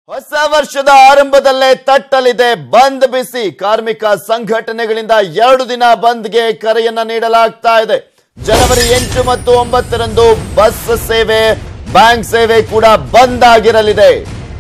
ಹೊಸ ವರ್ಷದ ಆರಂಭದಲ್ಲೇ ತಟ್ಟಲಿದೆ ಬಂದ್ ಬಿಸಿ ಕಾರ್ಮಿಕ ಸಂಘಟನೆಗಳಿಂದ ಎರಡು ದಿನ ಬಂದ್ಗೆ ಕರೆಯನ್ನ ನೀಡಲಾಗ್ತಾ ಇದೆ ಜನವರಿ ಎಂಟು ಮತ್ತು ಒಂಬತ್ತರಂದು ಬಸ್ ಸೇವೆ ಬ್ಯಾಂಕ್ ಸೇವೆ ಕೂಡ ಬಂದ್ ಆಗಿರಲಿದೆ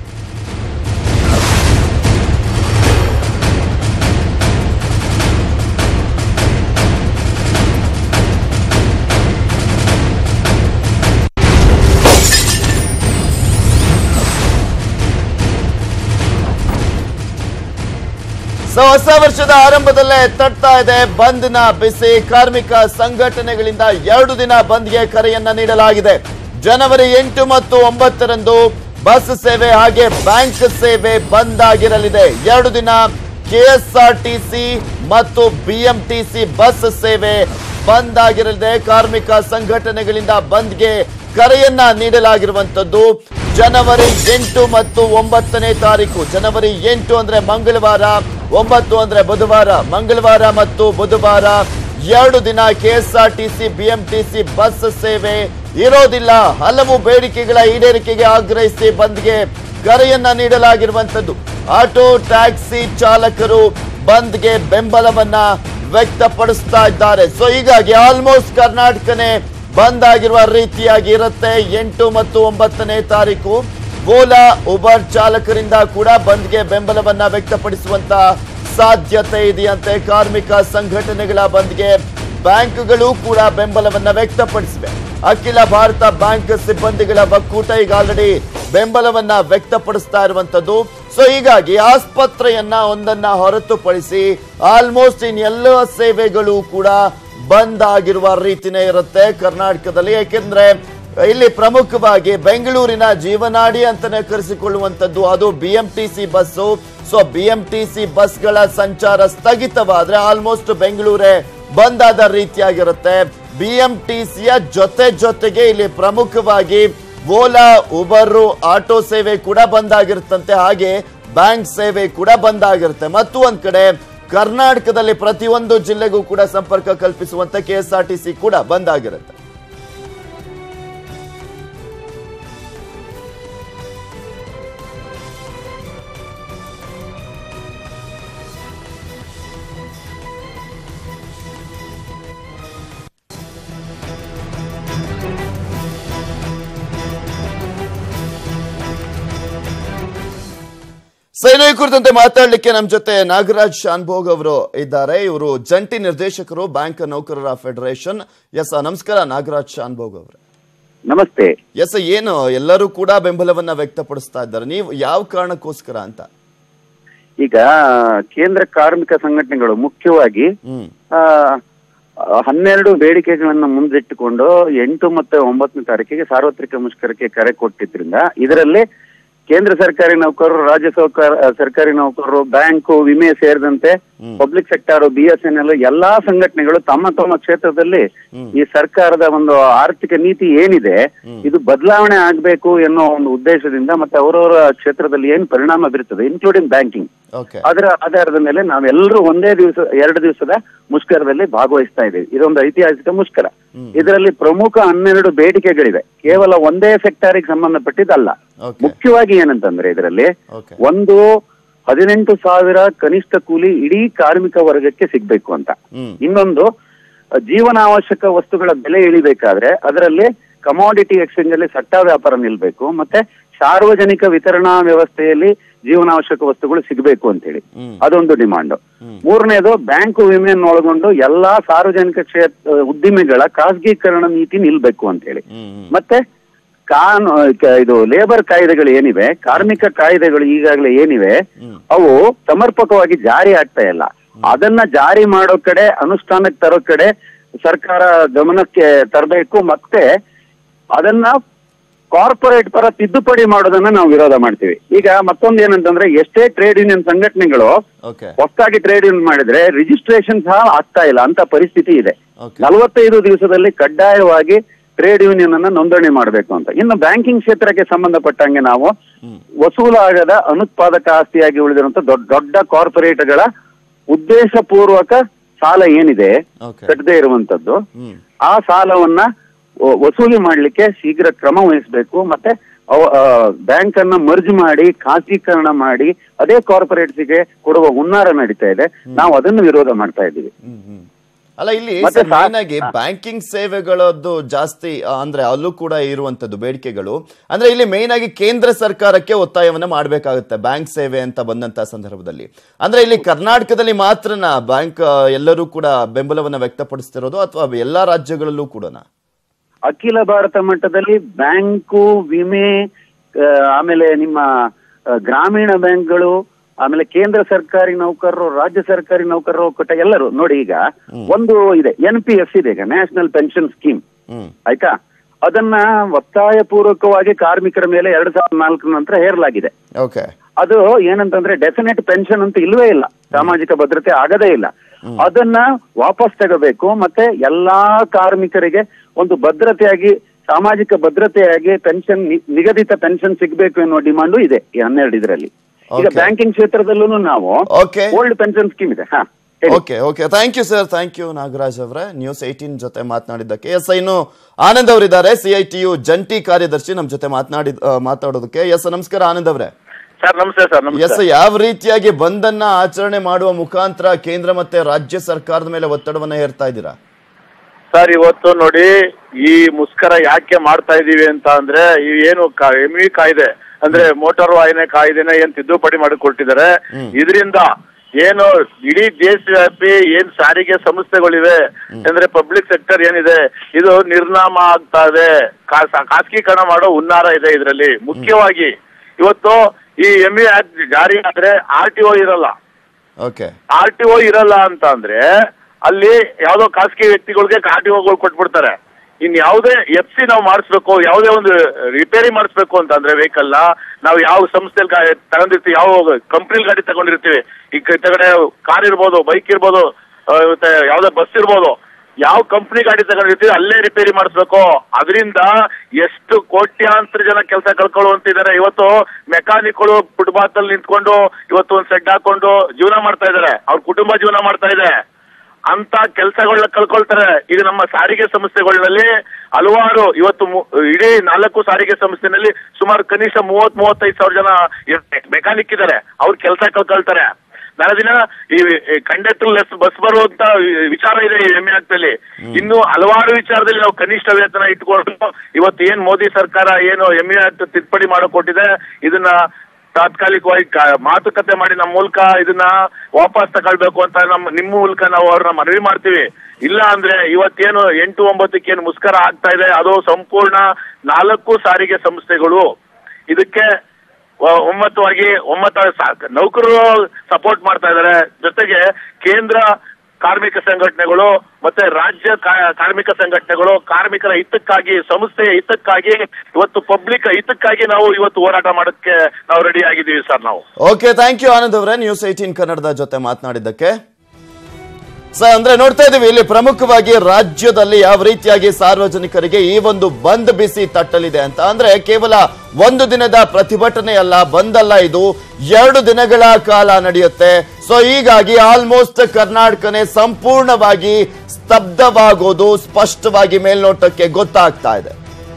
ಸೊ ಹೊಸ ವರ್ಷದ ಆರಂಭದಲ್ಲೇ ತಟ್ತಾ ಇದೆ ಬಂದ್ನ ಬಿಸಿ ಕಾರ್ಮಿಕ ಸಂಘಟನೆಗಳಿಂದ ಎರಡು ದಿನ ಬಂದ್ಗೆ ಕರೆಯನ್ನ ನೀಡಲಾಗಿದೆ ಜನವರಿ ಎಂಟು ಮತ್ತು ಒಂಬತ್ತರಂದು ಬಸ್ ಸೇವೆ ಹಾಗೆ ಬ್ಯಾಂಕ್ ಸೇವೆ ಬಂದ್ ಆಗಿರಲಿದೆ ಎರಡು ದಿನ ಕೆಎಸ್ಆರ್ಟಿಸಿ ಮತ್ತು ಬಿಎಂಟಿಸಿ ಬಸ್ ಸೇವೆ ಬಂದ್ ಆಗಿರಲಿದೆ ಕಾರ್ಮಿಕ ಸಂಘಟನೆಗಳಿಂದ ಬಂದ್ಗೆ ಕರೆಯನ್ನ ನೀಡಲಾಗಿರುವಂತದ್ದು ಜನವರಿ ಎಂಟು ಮತ್ತು ಒಂಬತ್ತನೇ ತಾರೀಕು ಜನವರಿ ಎಂಟು ಅಂದ್ರೆ ಮಂಗಳವಾರ ಒಂಬತ್ತು ಅಂದ್ರೆ ಬುಧವಾರ ಮಂಗಳವಾರ ಮತ್ತು ಬುಧವಾರ ಎರಡು ದಿನ ಕೆಎಸ್ಆರ್ಟಿಸಿ ಬಿಎಂಟಿಸಿ ಬಸ್ ಸೇವೆ ಇರೋದಿಲ್ಲ ಹಲವು ಬೇಡಿಕೆಗಳ ಈಡೇರಿಕೆಗೆ ಆಗ್ರಹಿಸಿ ಬಂದ್ಗೆ ಕರೆಯನ್ನ ನೀಡಲಾಗಿರುವಂತದ್ದು ಆಟೋ ಟ್ಯಾಕ್ಸಿ ಚಾಲಕರು ಬಂದ್ಗೆ ಬೆಂಬಲವನ್ನ ವ್ಯಕ್ತಪಡಿಸ್ತಾ ಇದ್ದಾರೆ ಸೊ ಹೀಗಾಗಿ ಆಲ್ಮೋಸ್ಟ್ ಕರ್ನಾಟಕನೇ ಬಂದ್ ಆಗಿರುವ ರೀತಿಯಾಗಿ ಇರುತ್ತೆ ಎಂಟು ಮತ್ತು ಒಂಬತ್ತನೇ ತಾರೀಕು ಓಲಾ ಉಬರ್ ಚಾಲಕರಿಂದ ಕೂಡ ಬಂದ್ಗೆ ಬೆಂಬಲವನ್ನ ವ್ಯಕ್ತಪಡಿಸುವಂತ ಸಾಧ್ಯತೆ ಇದೆಯಂತೆ ಕಾರ್ಮಿಕ ಸಂಘಟನೆಗಳ ಬಂದ್ಗೆ ಬ್ಯಾಂಕ್ಗಳು ಕೂಡ ಬೆಂಬಲವನ್ನ ವ್ಯಕ್ತಪಡಿಸಿವೆ ಅಖಿಲ ಭಾರತ ಬ್ಯಾಂಕ್ ಸಿಬ್ಬಂದಿಗಳ ಒಕ್ಕೂಟ ಈಗ ಆಲ್ರೆಡಿ ಬೆಂಬಲವನ್ನ ವ್ಯಕ್ತಪಡಿಸ್ತಾ ಇರುವಂತದ್ದು ಸೊ ಹೀಗಾಗಿ ಆಸ್ಪತ್ರೆಯನ್ನ ಒಂದನ್ನ ಹೊರತುಪಡಿಸಿ ಆಲ್ಮೋಸ್ಟ್ ಇನ್ ಎಲ್ಲ ಸೇವೆಗಳು ಕೂಡ ಬಂದ್ ಆಗಿರುವ ರೀತಿನೇ ಇರುತ್ತೆ ಕರ್ನಾಟಕದಲ್ಲಿ ಯಾಕೆಂದ್ರೆ ಇಲ್ಲಿ ಪ್ರಮುಖವಾಗಿ ಬೆಂಗಳೂರಿನ ಜೀವನಾಡಿ ಅಂತಾನೆ ಕರೆಸಿಕೊಳ್ಳುವಂತದ್ದು ಅದು ಬಿಎಂಟಿಸಿ ಬಸ್ಸು ಸೊ ಬಿಎಂಟಿಸಿ ಬಸ್ಗಳ ಸಂಚಾರ ಸ್ಥಗಿತವಾದ್ರೆ ಆಲ್ಮೋಸ್ಟ್ ಬೆಂಗಳೂರೇ ಬಂದ್ ಆದ ರೀತಿಯಾಗಿರುತ್ತೆ ಬಿಎಂಟಿಸಿಯ ಜೊತೆ ಜೊತೆಗೆ ಇಲ್ಲಿ ಪ್ರಮುಖವಾಗಿ ಓಲಾ ಉಬರ್ ಆಟೋ ಸೇವೆ ಕೂಡ ಬಂದ್ ಆಗಿರುತ್ತಂತೆ ಹಾಗೆ ಬ್ಯಾಂಕ್ ಸೇವೆ ಕೂಡ ಬಂದ್ ಆಗಿರುತ್ತೆ ಮತ್ತು ಒಂದ್ ಕಡೆ ಕರ್ನಾಟಕದಲ್ಲಿ ಪ್ರತಿಯೊಂದು ಜಿಲ್ಲೆಗೂ ಕೂಡ ಸಂಪರ್ಕ ಕಲ್ಪಿಸುವಂತ ಕೆಎಸ್ಆರ್ಟಿಸಿ ಕೂಡ ಬಂದ್ ಆಗಿರುತ್ತೆ ಸೇನೆ ಕುರಿತಂತೆ ಮಾತಾಡಲಿಕ್ಕೆ ನಮ್ಮ ಜೊತೆ ನಾಗರಾಜ್ ಶಾನ್ಭೋಗ್ ಅವರು ಇದ್ದಾರೆ ಇವರು ಜಂಟಿ ನಿರ್ದೇಶಕರು ಬ್ಯಾಂಕ್ ನೌಕರರ ಫೆಡರೇಷನ್ ಎಸ್ ನಮಸ್ಕಾರ ನಾಗರಾಜ್ ಶಾನ್ಭೋಗ್ ಅವರೇ ನಮಸ್ತೆ ಎಸ್ ಏನು ಎಲ್ಲರೂ ಕೂಡ ಬೆಂಬಲವನ್ನ ವ್ಯಕ್ತಪಡಿಸ್ತಾ ಇದ್ದಾರೆ ನೀವು ಯಾವ ಕಾರಣಕ್ಕೋಸ್ಕರ ಅಂತ ಈಗ ಕೇಂದ್ರ ಕಾರ್ಮಿಕ ಸಂಘಟನೆಗಳು ಮುಖ್ಯವಾಗಿ ಹ್ಮ್ ಆ, ಹನ್ನೆರಡು ಬೇಡಿಕೆಗಳನ್ನು ಮುಂದಿಟ್ಟುಕೊಂಡು ಎಂಟು ಮತ್ತೆ ಒಂಬತ್ತನೇ ತಾರೀಕಿಗೆ ಸಾರ್ವತ್ರಿಕ ಮುಷ್ಕರಕ್ಕೆ ಕರೆ ಕೊಟ್ಟಿದ್ರಿಂದ ಇದರಲ್ಲಿ ಕೇಂದ್ರ ಸರ್ಕಾರಿ ನೌಕರರು ರಾಜ್ಯ ಸರ್ಕಾರ ಸರ್ಕಾರಿ ನೌಕರರು ಬ್ಯಾಂಕು ವಿಮೆ ಸೇರಿದಂತೆ public sector B S N L ಎಲ್ಲಾ ಸಂಘಟನೆಗಳು ತಮ್ಮ ತಮ್ಮ ಕ್ಷೇತ್ರದಲ್ಲಿ ಈ ಸರ್ಕಾರದ ಒಂದು ಆರ್ಥಿಕ ನೀತಿ ಏನಿದೆ ಇದು ಬದಲಾವಣೆ ಆಗ್ಬೇಕು ಎನ್ನುವ ಒಂದು ಉದ್ದೇಶದಿಂದ ಮತ್ತೆ ಅವರವರ ಕ್ಷೇತ್ರದಲ್ಲಿ ಏನ್ ಪರಿಣಾಮ ಬೀರುತ್ತದೆ ಇನ್ಕ್ಲೂಡಿಂಗ್ ಬ್ಯಾಂಕಿಂಗ್ ಓಕೆ ಅದರ ಆಧಾರದ ಮೇಲೆ ನಾವೆಲ್ಲರೂ ಒಂದೇ ದಿವಸ ಎರಡು ದಿವಸದ ಮುಷ್ಕರದಲ್ಲಿ ಭಾಗವಹಿಸ್ತಾ ಇದ್ದೀವಿ ಇದೊಂದು ಐತಿಹಾಸಿಕ ಮುಷ್ಕರ ಇದರಲ್ಲಿ ಪ್ರಮುಖ ಹನ್ನೆರಡು ಬೇಡಿಕೆಗಳಿವೆ ಕೇವಲ ಒಂದೇ ಸೆಕ್ಟಾರಿಗೆ ಸಂಬಂಧಪಟ್ಟಿದ್ದಲ್ಲ ಓಕೆ ಮುಖ್ಯವಾಗಿ ಏನಂತಂದ್ರೆ ಇದರಲ್ಲಿ ಓಕೆ ಒಂದು ಹದಿನೆಂಟು ಸಾವಿರ ಕನಿಷ್ಠ ಕೂಲಿ ಇಡೀ ಕಾರ್ಮಿಕ ವರ್ಗಕ್ಕೆ ಸಿಗ್ಬೇಕು ಅಂತ ಹ್ಮ್ ಇನ್ನೊಂದು ಅಹ್, ಜೀವನಾವಶ್ಯಕ ವಸ್ತುಗಳ ಬೆಲೆ ಇಳಿಬೇಕಾದ್ರೆ ಅದರಲ್ಲಿ ಕಮಾಡಿಟಿ ಎಕ್ಸ್ಚೇಂಜ್ ಅಲ್ಲಿ ಸಟ್ಟ ವ್ಯಾಪಾರ ನಿಲ್ಬೇಕು ಮತ್ತೆ ಸಾರ್ವಜನಿಕ ವಿತರಣಾ ವ್ಯವಸ್ಥೆಯಲ್ಲಿ ಜೀವನಾವಶ್ಯಕ ವಸ್ತುಗಳು ಸಿಗಬೇಕು ಅಂತ ಹೇಳಿ ಹ್ಮ್ ಅದೊಂದು ಡಿಮಾಂಡ್ ಮೂರನೇದು ಬ್ಯಾಂಕ್ ವಿಮೆಯನ್ನು ಒಳಗೊಂಡು ಎಲ್ಲಾ ಸಾರ್ವಜನಿಕ ಕ್ಷೇತ್ರ ಉದ್ದಿಮೆಗಳ ಖಾಸಗೀಕರಣ ನೀತಿ ನಿಲ್ಬೇಕು ಅಂತ ಹೇಳಿ ಹ್ಮ್ ಹ್ಮ್ ಮತ್ತೆ ಕಾನು ಕ- ಇದು ಲೇಬರ್ ಕಾಯ್ದೆಗಳು ಏನಿವೆ ಕಾರ್ಮಿಕ ಕಾಯ್ದೆಗಳು ಈಗಾಗಲೇ ಏನಿವೆ ಹ್ಮ್. ಅವು ಸಮರ್ಪಕವಾಗಿ ಜಾರಿ ಆಗ್ತಾ ಇಲ್ಲ ಅದನ್ನ ಜಾರಿ ಮಾಡೋ ಕಡೆ ಅನುಷ್ಠಾನಕ್ಕೆ ತರೋ ಕಡೆ ಸರ್ಕಾರ ಗಮನಕ್ಕೆ ತರಬೇಕು ಮತ್ತೆ ಅದನ್ನ ಕಾರ್ಪೊರೇಟ್ ಪರ ತಿದ್ದುಪಡಿ ಮಾಡೋದನ್ನ ನಾವು ವಿರೋಧ ಮಾಡ್ತೀವಿ ಈಗ ಮತ್ತೊಂದು ಏನಂತಂದ್ರೆ ಎಷ್ಟೇ ಟ್ರೇಡ್ ಯೂನಿಯನ್ ಸಂಘಟನೆಗಳು ಓಕೆ ಹೊಸದಾಗಿ ಟ್ರೇಡ್ ಯೂನಿಯನ್ ಮಾಡಿದ್ರೆ ರಿಜಿಸ್ಟ್ರೇಷನ್ ಸಹ ಆಗ್ತಾ ಇಲ್ಲ ಅಂತ ಪರಿಸ್ಥಿತಿ ಇದೆ ಓಕೆ ನಲವತ್ತೈದು ದಿವಸದಲ್ಲಿ ಕಡ್ಡಾಯವಾಗಿ ಟ್ರೇಡ್ ಯೂನಿಯನ್ ಅನ್ನ ನೋಂದಣಿ ಮಾಡಬೇಕು ಅಂತ ಇನ್ನು ಬ್ಯಾಂಕಿಂಗ್ ಕ್ಷೇತ್ರಕ್ಕೆ ಸಂಬಂಧಪಟ್ಟಂಗೆ ನಾವು ವಸೂಲಾಗದ ಅನುತ್ಪಾದಕ ಆಸ್ತಿಯಾಗಿ ಉಳಿದಿರುವಂತ ದೊಡ್ಡ ದೊಡ್ಡ ಕಾರ್ಪೊರೇಟ್ಗಳ ಉದ್ದೇಶಪೂರ್ವಕ ಸಾಲ ಏನಿದೆ ಓಕೆ ಕಟ್ಟದೇ ಇರುವಂತದ್ದು ಹ್ಮ್ ಆ ಸಾಲವನ್ನ ವ- ವಸೂಲಿ ಮಾಡ್ಲಿಕ್ಕೆ ಶೀಘ್ರ ಕ್ರಮ ವಹಿಸಬೇಕು ಮತ್ತೆ ಬ್ಯಾಂಕ್ ಅನ್ನ ಮರ್ಜ್ ಮಾಡಿ ಖಾಸಗೀಕರಣ ಮಾಡಿ ಅದೇ ಕಾರ್ಪೊರೇಟ್ಸ್ಗೆ ಕೊಡುವ ಹುನ್ನಾರ ನಡೀತಾ ಇದೆ ನಾವು ಅದನ್ನು ವಿರೋಧ ಮಾಡ್ತಾ ಇದ್ದೀವಿ ಹ್ಮ್, ಹ್ಮ್. ಅಲ್ಲ ಇಲ್ಲಿ ಮತ್ತೆ ಸಾ- ಮೇನ್ ಆಗಿ ಬ್ಯಾಂಕಿಂಗ್ ಸೇವೆಗಳದ್ದು ಜಾಸ್ತಿ ಆ, ಅಂದ್ರೆ ಅಲ್ಲೂ ಕೂಡ ಇರುವಂತದ್ದು ಬೇಡಿಕೆಗಳು ಅಂದ್ರೆ ಇಲ್ಲಿ ಮೇನ್ ಆಗಿ ಕೇಂದ್ರ ಸರ್ಕಾರಕ್ಕೆ ಒತ್ತಾಯವನ್ನ ಮಾಡಬೇಕಾಗುತ್ತೆ ಬ್ಯಾಂಕ್ ಸೇವೆ ಅಂತ ಬಂದಂತ ಸಂದರ್ಭದಲ್ಲಿ ಅಂದ್ರೆ ಇಲ್ಲಿ ಕರ್ನಾಟಕದಲ್ಲಿ ಮಾತ್ರನಾ ಬ್ಯಾಂಕ್ ಆ, ಎಲ್ಲರೂ ಕೂಡ ಬೆಂಬಲವನ್ನ ವ್ಯಕ್ತಪಡಿಸ್ತಿರೋದು ಅಥವಾ ಎಲ್ಲಾ ರಾಜ್ಯಗಳಲ್ಲೂ ಕೂಡ ಅಖಿಲ ಭಾರತ ಮಟ್ಟದಲ್ಲಿ ಬ್ಯಾಂಕು ವಿಮೆ ಆ, ಆಮೇಲೆ ನಿಮ್ಮ ಆ, ಗ್ರಾಮೀಣ ಬ್ಯಾಂಕ್ಗಳು ಆಮೇಲೆ ಕೇಂದ್ರ ಸರ್ಕಾರಿ ನೌಕರರು ರಾಜ್ಯ ಸರ್ಕಾರಿ ನೌಕರರು ಒಕ್ಕೂಟ ಎಲ್ಲರೂ ನೋಡಿ ಈಗ ಒಂದು ಇದೆ ಎನ್ ಪಿ ಎಸ್ ಇದೆ ಈಗ ನ್ಯಾಷನಲ್ ಪೆನ್ಷನ್ ಸ್ಕೀಮ್ ಹ್ಮ್ ಆಯ್ತಾ ಅದನ್ನ ಒತ್ತಾಯ ಪೂರ್ವಕವಾಗಿ ಕಾರ್ಮಿಕರ ಮೇಲೆ ಎರಡ್ ಸಾವಿರದ ನಾಲ್ಕರ ನಂತರ ಹೇರಲಾಗಿದೆ ಓಕೆ ಅದು ಏನಂತಂದ್ರೆ ಡೆಫಿನೆಟ್ ಪೆನ್ಷನ್ ಅಂತ ಇಲ್ವೇ ಇಲ್ಲ ಸಾಮಾಜಿಕ ಭದ್ರತೆ ಆಗದೇ ಇಲ್ಲ ಅದನ್ನ ವಾಪಸ್ ತಗೋಬೇಕು ಮತ್ತೆ ಎಲ್ಲಾ ಕಾರ್ಮಿಕರಿಗೆ ಒಂದು ಭದ್ರತೆಯಾಗಿ ಸಾಮಾಜಿಕ ಭದ್ರತೆಯಾಗಿ ಪೆನ್ಷನ್ ನಿಗದಿತ ಪೆನ್ಷನ್ ಸಿಗಬೇಕು ಎನ್ನುವ ಡಿಮಾಂಡು ಇದೆ ಈ ಹನ್ನೆರಡು ಇದರಲ್ಲಿ ಈಗ Okay. ಬ್ಯಾಂಕಿಂಗ್ ಕ್ಷೇತ್ರದಲ್ಲೂ ನಾವು ಓಕೆ ಓಲ್ಡ್ ಪೆನ್ಷನ್ ಸ್ಕೀಮ್ ಇದೆ ಹಾ ಹೇಳಿ. Okay okay thank you sir thank you Nagaraj ಅವರೇ ನ್ಯೂಸ್ ಏಟೀನ್ ಜೊತೆ ಮಾತನಾಡಿದ್ದಕ್ಕೆ ಎಸ್ ಇನ್ನು ಆನಂದ್ ಅವರಿದ್ದಾರೆ ಸಿ ಐ ಟಿ ಯು ಜಂಟಿ ಕಾರ್ಯದರ್ಶಿ ನಮ್ಮ ಜೊತೆ ಮಾತನಾಡಿ ಆ, ಮಾತಾಡೋದಕ್ಕೆ ಎಸ್ ನಮಸ್ಕಾರ ಆನಂದ್ ಅವರೇ ಸರ್ ನಮಸ್ತೆ ಸರ್ ಎಸ್ ನಮಸ್ತೆ ಯಾವ ರೀತಿಯಾಗಿ ಬಂದನ್ನ ಆಚರಣೆ ಮಾಡುವ ಮುಖಾಂತರ ಕೇಂದ್ರ ಮತ್ತೆ ರಾಜ್ಯ ಸರ್ಕಾರದ ಮೇಲೆ ಒತ್ತಡವನ್ನ ಹೇರ್ತಾ ಇದ್ದೀರಾ ಸರ್ ಇವತ್ತು ನೋಡಿ ಈ ಮುಸ್ಕರ ಯಾಕೆ ಮಾಡ್ತಾ ಇದೀವಿ ಅಂತ ಅಂದ್ರೆ ಈ ಏನು ಎಮ್ ವಿ ಕಾಯ್ದೆ ಅಂದ್ರೆ ಮೋಟಾರ್ ವಾಹನ ಕಾಯ್ದೆನ ಏನ್ ತಿದ್ದುಪಡಿ ಮಾಡಿ ಕೊಟ್ಟಿದ್ದಾರೆ ಇದರಿಂದ ಏನು ಇಡೀ ದೇಶವ್ಯಾಪಿ ಏನ್ ಸಾರಿಗೆ ಸಂಸ್ಥೆಗಳಿವೆ ಅಂದ್ರೆ ಪಬ್ಲಿಕ್ ಸೆಕ್ಟರ್ ಏನಿದೆ ಇದು ನಿರ್ನಾಮ ಆಗ್ತಾ ಇದೆ ಖಾಸ- ಖಾಸಗೀಕರಣ ಮಾಡೋ ಹುನ್ನಾರ ಇದೆ ಇದರಲ್ಲಿ ಮುಖ್ಯವಾಗಿ ಇವತ್ತು ಈ ಎಮ್ ಇ ಆಕ್ಟ್ ಜಾರಿ ಆದ್ರೆ ಆರ್ ಟಿ ಒ ಇರಲ್ಲ ಓಕೆ ಆರ್ ಟಿ ಒ ಇರಲ್ಲ ಅಂತ ಅಂದ್ರೆ ಅಲ್ಲಿ ಯಾವ್ದೋ ಖಾಸಗಿ ವ್ಯಕ್ತಿಗಳಿಗೆ ಆರ್ ಟಿ ಒಗಳು ಕೊಟ್ಬಿಡ್ತಾರೆ ಇನ್ ಯಾವುದೇ ಎಫ್ ಸಿ ನಾವು ಮಾಡಿಸ್ಬೇಕು ಯಾವುದೇ ಒಂದು ರಿಪೇರಿ ಮಾಡಿಸ್ಬೇಕು ಅಂತ ಅಂದ್ರೆ ವೆಹಿಕಲ್ ನ ನಾವು ಯಾವ ಸಂಸ್ಥೆಯಲ್ಲಿ ಗಾ- ತಗೊಂಡಿರ್ತೀವಿ ಯಾವ ಕಂಪ್ನಿಲ್ ಗಾಡಿ ತಗೊಂಡಿರ್ತೀವಿ ಈ ಕೆಳಗಡೆ ಕಾರ್ ಇರ್ಬೋದು ಬೈಕ್ ಇರ್ಬೋದು ಆ, ಮತ್ತೆ ಯಾವ್ದೋ ಬಸ್ ಇರ್ಬೋದು ಯಾವ ಕಂಪ್ನಿ ಗಾಡಿ ತಗೊಂಡಿರ್ತೀವಿ ಅಲ್ಲೇ ರಿಪೇರಿ ಮಾಡಿಸ್ಬೇಕು ಅದರಿಂದ ಎಷ್ಟು ಕೋಟ್ಯಾಂತರ ಜನ ಕೆಲಸ ಕಳ್ಕೊಳ್ಳುವಂತಿದ್ದಾರೆ ಇವತ್ತು ಮೆಕ್ಯಾನಿಕ್ಗಳು ಫುಟ್ಪಾತ್ ಅಲ್ಲಿ ನಿಂತ್ಕೊಂಡು ಇವತ್ತು ಒಂದು ಸೆಡ್ ಹಾಕೊಂಡು ಜೀವನ ಮಾಡ್ತಾ ಇದ್ದಾರೆ ಅವ್ರ ಕುಟುಂಬ ಜೀವನ ಮಾಡ್ತಾ ಇದೆ ಅಂತ ಕೆಲಸಗಳನ್ನ ಕಳ್ಕೊಳ್ತಾರೆ ಈಗ ನಮ್ಮ ಸಾರಿಗೆ ಸಂಸ್ಥೆಗಳಲ್ಲಿ ಹಲವಾರು ಇವತ್ತು ಮು- ಇಡೀ ನಾಲ್ಕು ಸಾರಿಗೆ ಸಂಸ್ಥೆನಲ್ಲಿ ಸುಮಾರು ಕನಿಷ್ಠ ಮೂವತ್ ಮೂವತ್ತೈದು ಸಾವಿರ ಜನ ಮೆಕ್ಯಾನಿಕ್ ಇದ್ದಾರೆ ಅವ್ರ ಕೆಲಸ ಕಳ್ಕೊಳ್ತಾರೆ ನಾಳೆ ದಿನ ಈ ಕಂಡಕ್ಟರ್ ಲೆಸ್ ಬಸ್ ಬರುವಂತ ವಿಚಾರ ಇದೆ ಈ ಎಮ್ಮೆ ಆಗ್ತಲ್ಲಿ ಇನ್ನು ಹಲವಾರು ವಿಚಾರದಲ್ಲಿ ನಾವು ಕನಿಷ್ಠ ವೇತನ ಇಟ್ಕೊಂಡು ಇವತ್ತು ಏನ್ ಮೋದಿ ಸರ್ಕಾರ ಏನು ಎಮ್ಮೆ ಆಕ್ಟ್ ತಿದ್ದುಪಡಿ ಮಾಡಕ್ ಕೊಟ್ಟಿದೆ ಇದನ್ನ ತಾತ್ಕಾಲಿಕವಾಗಿ ಕ- ಮಾತುಕತೆ ಮಾಡಿ ನಮ್ಮ ಮೂಲಕ ಇದನ್ನ ವಾಪಸ್ ತಗೊಳ್ಬೇಕು ಅಂತ ನಮ್ಮ ನಿಮ್ಮ ಮೂಲಕ ನಾವು ಅವ್ರನ್ನ ಮನವಿ ಮಾಡ್ತೀವಿ ಇಲ್ಲ ಅಂದ್ರೆ ಇವತ್ತೇನು ಎಂಟು ಒಂಬತ್ತಕ್ಕೆ ಏನು ಮುಸ್ಕರ ಆಗ್ತಾ ಇದೆ ಅದು ಸಂಪೂರ್ಣ ನಾಲ್ಕು ಸಾರಿಗೆ ಸಂಸ್ಥೆಗಳು ಇದಕ್ಕೆ ವ- ಒಮ್ಮತವಾಗಿ ಒಮ್ಮತ ಸಾ- ನೌಕರರು ಸಪೋರ್ಟ್ ಮಾಡ್ತಾ ಇದ್ದಾರೆ ಜೊತೆಗೆ ಕೇಂದ್ರ ಕಾರ್ಮಿಕ ಸಂಘಟನೆಗಳು ಮತ್ತೆ ರಾಜ್ಯ ಕಾ- ಕಾರ್ಮಿಕ ಸಂಘಟನೆಗಳು ಕಾರ್ಮಿಕರ ಹಿತಕ್ಕಾಗಿ ಸಂಸ್ಥೆಯ ಹಿತಕ್ಕಾಗಿ ಇವತ್ತು ಪಬ್ಲಿಕ್ ಹಿತಕ್ಕಾಗಿ ನಾವು ಇವತ್ತು ಹೋರಾಟ ಮಾಡೋಕ್ಕೆ ನಾವು ರೆಡಿ ಆಗಿದ್ದೀವಿ ಸರ್ ನಾವು ಓಕೆ ಥ್ಯಾಂಕ್ ಯು ಆನಂದ್ ಅವರೇ ನ್ಯೂಸ್ ಏಟೀನ್ ಕನ್ನಡದ ಜೊತೆ ಮಾತನಾಡಿದ್ದಕ್ಕೆ ಸರ್ ಅಂದ್ರೆ ನೋಡ್ತಾ ಇದೀವಿ ಇಲ್ಲಿ ಪ್ರಮುಖವಾಗಿ ರಾಜ್ಯದಲ್ಲಿ ಯಾವ ರೀತಿಯಾಗಿ ಸಾರ್ವಜನಿಕರಿಗೆ ಈ ಒಂದು ಬಂದ್ ಬಿಸಿ ತಟ್ಟಲಿದೆ ಅಂತ ಅಂದ್ರೆ ಕೇವಲ ಒಂದು ದಿನದ ಪ್ರತಿಭಟನೆ ಅಲ್ಲ ಬಂದ್ ಅಲ್ಲ ಇದು ಎರಡು ದಿನಗಳ ಕಾಲ ನಡೆಯುತ್ತೆ ಸೊ ಹೀಗಾಗಿ ಆಲ್ಮೋಸ್ಟ್ ಕರ್ನಾಟಕನೇ ಸಂಪೂರ್ಣವಾಗಿ ಸ್ತಬ್ಧವಾಗೋದು ಸ್ಪಷ್ಟವಾಗಿ ಮೇಲ್ನೋಟಕ್ಕೆ ಗೊತ್ತಾಗ್ತಾ ಇದೆ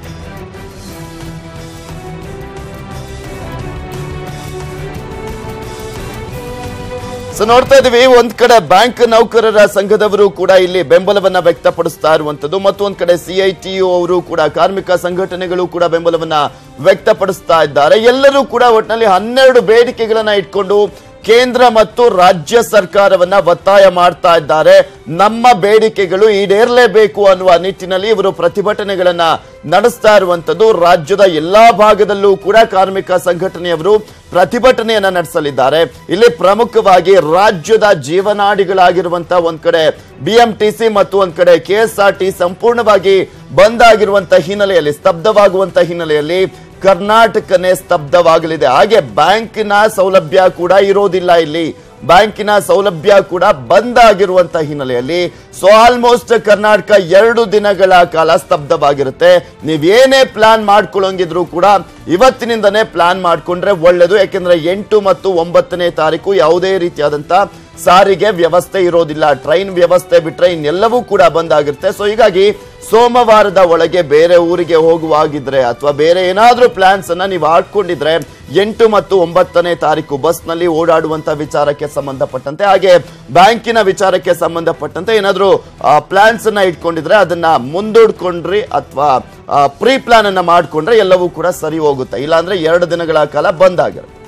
ಸೊ ನೋಡ್ತಾ ಇದೀವಿ ಒಂದ್ ಕಡೆ ಬ್ಯಾಂಕ್ ನೌಕರರ ಸಂಘದವರು ಕೂಡ ಇಲ್ಲಿ ಬೆಂಬಲವನ್ನ ವ್ಯಕ್ತಪಡಿಸ್ತಾ ಇರುವಂತದ್ದು ಮತ್ತು ಒಂದ್ ಕಡೆ ಸಿಐಟಿಯು ಅವರು ಕೂಡ ಕಾರ್ಮಿಕ ಸಂಘಟನೆಗಳು ಕೂಡ ಬೆಂಬಲವನ್ನ ವ್ಯಕ್ತಪಡಿಸ್ತಾ ಇದ್ದಾರೆ ಎಲ್ಲರೂ ಕೂಡ ಒಟ್ಟಿನಲ್ಲಿ ಹನ್ನೆರಡು ಬೇಡಿಕೆಗಳನ್ನ ಇಟ್ಕೊಂಡು ಕೇಂದ್ರ ಮತ್ತು ರಾಜ್ಯ ಸರ್ಕಾರವನ್ನ ಒತ್ತಾಯ ಮಾಡ್ತಾ ಇದ್ದಾರೆ ನಮ್ಮ ಬೇಡಿಕೆಗಳು ಈಡೇರಲೇಬೇಕು ಅನ್ನುವ ನಿಟ್ಟಿನಲ್ಲಿ ಇವರು ಪ್ರತಿಭಟನೆಗಳನ್ನ ನಡೆಸ್ತಾ ಇರುವಂತದ್ದು ರಾಜ್ಯದ ಎಲ್ಲಾ ಭಾಗದಲ್ಲೂ ಕೂಡ ಕಾರ್ಮಿಕ ಸಂಘಟನೆಯವರು ಪ್ರತಿಭಟನೆಯನ್ನ ನಡೆಸಲಿದ್ದಾರೆ ಇಲ್ಲಿ ಪ್ರಮುಖವಾಗಿ ರಾಜ್ಯದ ಜೀವನಾಡಿಗಳಾಗಿರುವಂತಹ ಒಂದ್ ಕಡೆ ಬಿಎಂಟಿಸಿ ಮತ್ತು ಒಂದ್ ಕಡೆ ಕೆಎಸ್ಆರ್ಟಿ ಸಂಪೂರ್ಣವಾಗಿ ಬಂದ್ ಆಗಿರುವಂತ ಹಿನ್ನೆಲೆಯಲ್ಲಿ ಸ್ತಬ್ಧವಾಗುವಂತ ಹಿನ್ನೆಲೆಯಲ್ಲಿ ಕರ್ನಾಟಕನೇ ಸ್ತಬ್ಧವಾಗಲಿದೆ ಹಾಗೆ ಬ್ಯಾಂಕಿನ ಸೌಲಭ್ಯ ಕೂಡ ಇರೋದಿಲ್ಲ ಇಲ್ಲಿ ಬ್ಯಾಂಕಿನ ಸೌಲಭ್ಯ ಕೂಡ ಬಂದ್ ಆಗಿರುವಂತ ಹಿನ್ನೆಲೆಯಲ್ಲಿ ಸೊ ಆಲ್ಮೋಸ್ಟ್ ಕರ್ನಾಟಕ ಎರಡು ದಿನಗಳ ಕಾಲ ಸ್ತಬ್ಧವಾಗಿರುತ್ತೆ ನೀವೇನೇ ಪ್ಲಾನ್ ಮಾಡ್ಕೊಳ್ಳೋಂಗಿದ್ರು ಕೂಡ ಇವತ್ತಿನಿಂದನೇ ಪ್ಲಾನ್ ಮಾಡ್ಕೊಂಡ್ರೆ ಒಳ್ಳೇದು ಯಾಕೆಂದ್ರೆ ಎಂಟು ಮತ್ತು ಒಂಬತ್ತನೇ ತಾರೀಕು ಯಾವುದೇ ರೀತಿಯಾದಂತ ಸಾರಿಗೆ ವ್ಯವಸ್ಥೆ ಇರೋದಿಲ್ಲ ಟ್ರೈನ್ ವ್ಯವಸ್ಥೆ ಬಿಟ್ರೆ ಇನ್ನೆಲ್ಲವೂ ಕೂಡ ಬಂದ್ ಆಗಿರುತ್ತೆ ಸೊ ಹೀಗಾಗಿ ಸೋಮವಾರದ ಒಳಗೆ ಬೇರೆ ಊರಿಗೆ ಹೋಗುವಾಗಿದ್ರೆ ಅಥವಾ ಬೇರೆ ಏನಾದ್ರೂ ಪ್ಲಾನ್ಸ್ ಅನ್ನ ನೀವು ಹಾಕೊಂಡಿದ್ರೆ ಎಂಟು ಮತ್ತು ಒಂಬತ್ತನೇ ತಾರೀಕು ಬಸ್ನಲ್ಲಿ ಓಡಾಡುವಂತ ವಿಚಾರಕ್ಕೆ ಸಂಬಂಧಪಟ್ಟಂತೆ ಹಾಗೆ ಬ್ಯಾಂಕಿನ ವಿಚಾರಕ್ಕೆ ಸಂಬಂಧಪಟ್ಟಂತೆ ಏನಾದ್ರೂ ಪ್ಲಾನ್ಸ್ ಅನ್ನ ಇಟ್ಕೊಂಡಿದ್ರೆ ಅದನ್ನ ಮುಂದೂಡ್ಕೊಂಡ್ರಿ ಅಥವಾ ಪ್ರೀ ಪ್ಲಾನ್ ಅನ್ನ ಮಾಡ್ಕೊಂಡ್ರೆ ಎಲ್ಲವೂ ಕೂಡ ಸರಿ ಹೋಗುತ್ತೆ ಇಲ್ಲಾಂದ್ರೆ ಎರಡು ದಿನಗಳ ಕಾಲ ಬಂದ್ ಆಗಿರುತ್ತೆ